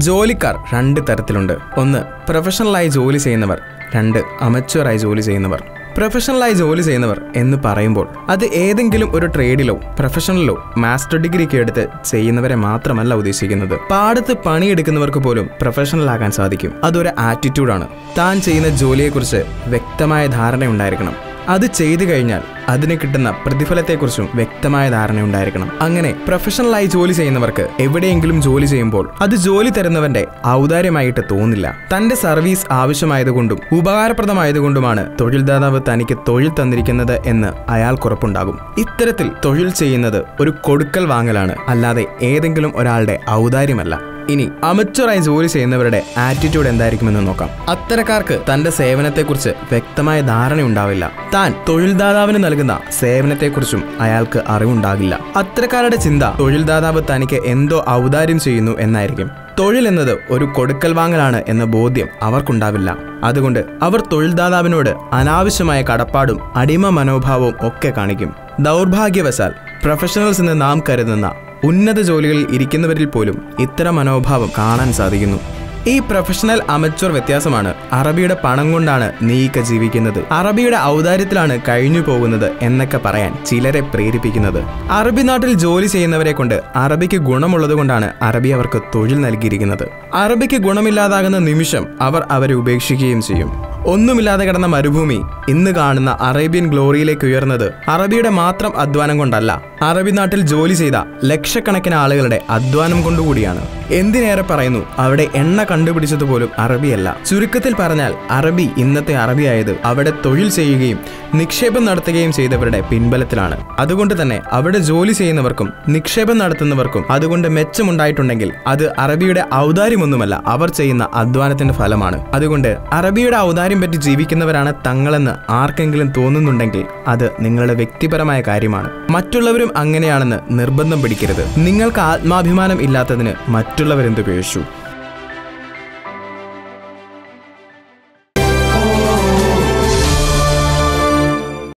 ജോലിക്കാർ രണ്ട് തരത്തിലുണ്ട് ഒന്ന് പ്രൊഫഷണലായി ജോലി ചെയ്യുന്നവർ രണ്ട് അമച്വറായി ജോലി ചെയ്യുന്നവർ പ്രൊഫഷണലായി ജോലി ചെയ്യുന്നവർ എന്ന് പറയുമ്പോൾ അത് ഏതെങ്കിലും ഒരു ട്രേഡിലോ പ്രൊഫഷണലിലോ മാസ്റ്റർ ഡിഗ്രിക്ക് എടുത്ത് ചെയ്യുന്നവരെ മാത്രമല്ല ഉദ്ദേശിക്കുന്നത് പാടത്ത് പണിയെടുക്കുന്നവർക്ക് പോലും പ്രൊഫഷണൽ ആകാൻ സാധിക്കും അതൊരു ആറ്റിറ്റ്യൂഡാണ് താൻ ചെയ്യുന്ന ജോലിയെക്കുറിച്ച് വ്യക്തമായ ധാരണയുണ്ടായിരിക്കണം അത് ചെയ്തു കഴിഞ്ഞാൽ അതിന് കിട്ടുന്ന പ്രതിഫലത്തെക്കുറിച്ചും വ്യക്തമായ ധാരണ ഉണ്ടായിരിക്കണം അങ്ങനെ പ്രൊഫഷണലായി ജോലി ചെയ്യുന്നവർക്ക് എവിടെയെങ്കിലും ജോലി ചെയ്യുമ്പോൾ അത് ജോലി തരുന്നവന്റെ ഔദാര്യമായിട്ട് തോന്നില്ല തന്റെ സർവീസ് ആവശ്യമായതുകൊണ്ടും ഉപകാരപ്രദമായതുകൊണ്ടുമാണ് തൊഴിൽദാതാവ് തനിക്ക് തൊഴിൽ തന്നിരിക്കുന്നത് എന്ന് അയാൾക്കുറപ്പുണ്ടാകും ഇത്തരത്തിൽ തൊഴിൽ ചെയ്യുന്നത് ഒരു കൊടുക്കൽ വാങ്ങലാണ് അല്ലാതെ ഏതെങ്കിലും ഒരാളുടെ ഔദാര്യമല്ല ഇനി അമച്ചുറായി ജോലി ചെയ്യുന്നവരുടെ ആറ്റിറ്റ്യൂഡ് എന്തായിരിക്കുമെന്ന് നോക്കാം അത്തരക്കാർക്ക് തന്റെ സേവനത്തെക്കുറിച്ച് വ്യക്തമായ ധാരണയുണ്ടാവില്ല താൻ തൊഴിൽദാതാവിന് നൽകുന്ന സേവനത്തെക്കുറിച്ചും അയാൾക്ക് അറിവുണ്ടാകില്ല അത്തരക്കാരുടെ ചിന്ത തൊഴിൽദാതാവ് തനിക്ക് എന്തോ ഔദാര്യം ചെയ്യുന്നു എന്നായിരിക്കും തൊഴിൽ എന്നത് ഒരു കൊടുക്കൽ വാങ്ങലാണ് എന്ന ബോധ്യം അവർക്കുണ്ടാവില്ല അതുകൊണ്ട് അവർ തൊഴിൽദാതാവിനോട് അനാവശ്യമായ കടപ്പാടും അടിമ മനോഭാവവും ഒക്കെ കാണിക്കും ദൗർഭാഗ്യവശാൽ പ്രൊഫഷണൽസ് എന്ന് നാം കരുതുന്ന ഉന്നത ജോലികളിൽ ഇരിക്കുന്നവരിൽ പോലും ഇത്തരം മനോഭാവം കാണാൻ സാധിക്കുന്നു ഈ പ്രൊഫഷണൽ അമച്വർ വ്യത്യാസമാണ് അറബിയുടെ പണം കൊണ്ടാണ് നീക്ക ജീവിക്കുന്നത് അറബിയുടെ ഔദാര്യത്തിലാണ് കഴിഞ്ഞു പോകുന്നത് എന്നൊക്കെ പറയാൻ ചിലരെ പ്രേരിപ്പിക്കുന്നത് അറബി നാട്ടിൽ ജോലി ചെയ്യുന്നവരെ കൊണ്ട് അറബിക്ക് ഗുണമുള്ളത് കൊണ്ടാണ് അറബി അവർക്ക് തൊഴിൽ നൽകിയിരിക്കുന്നത് അറബിക്ക് ഗുണമില്ലാതാകുന്ന നിമിഷം അവർ അവരെ ഉപേക്ഷിക്കുകയും ചെയ്യും ഒന്നുമില്ലാതെ കിടന്ന മരുഭൂമി ഇന്ന് കാണുന്ന അറേബ്യൻ ഗ്ലോറിയിലേക്ക് ഉയർന്നത് അറബിയുടെ മാത്രം അധ്വാനം കൊണ്ടല്ല അറബി നാട്ടിൽ ജോലി ചെയ്ത ലക്ഷക്കണക്കിന് ആളുകളുടെ അധ്വാനം കൊണ്ടുകൂടിയാണ് എന്തിനേറെ പറയുന്നു അവിടെ എണ്ണ കണ്ടുപിടിച്ചത് പോലും അറബിയല്ല ചുരുക്കത്തിൽ പറഞ്ഞാൽ അറബി ഇന്നത്തെ അറബിയായത് അവിടെ തൊഴിൽ ചെയ്യുകയും നിക്ഷേപം നടത്തുകയും ചെയ്തവരുടെ പിൻബലത്തിലാണ് അതുകൊണ്ട് തന്നെ അവിടെ ജോലി ചെയ്യുന്നവർക്കും നിക്ഷേപം നടത്തുന്നവർക്കും അതുകൊണ്ട് മെച്ചമുണ്ടായിട്ടുണ്ടെങ്കിൽ അത് അറബിയുടെ ഔദാര്യമൊന്നുമല്ല അവർ ചെയ്യുന്ന അധ്വാനത്തിന്റെ ഫലമാണ് അതുകൊണ്ട് അറബിയുടെ ഔദാര്യം പറ്റി ജീവിക്കുന്നവരാണ് തങ്ങളെന്ന് ആർക്കെങ്കിലും തോന്നുന്നുണ്ടെങ്കിൽ അത് നിങ്ങളുടെ വ്യക്തിപരമായ കാര്യമാണ് മറ്റുള്ളവരും അങ്ങനെയാണെന്ന് നിർബന്ധം പിടിക്കരുത് നിങ്ങൾക്ക് ആത്മാഭിമാനം ഇല്ലാത്തതിന് മറ്റുള്ളവരെന്ത് പേശു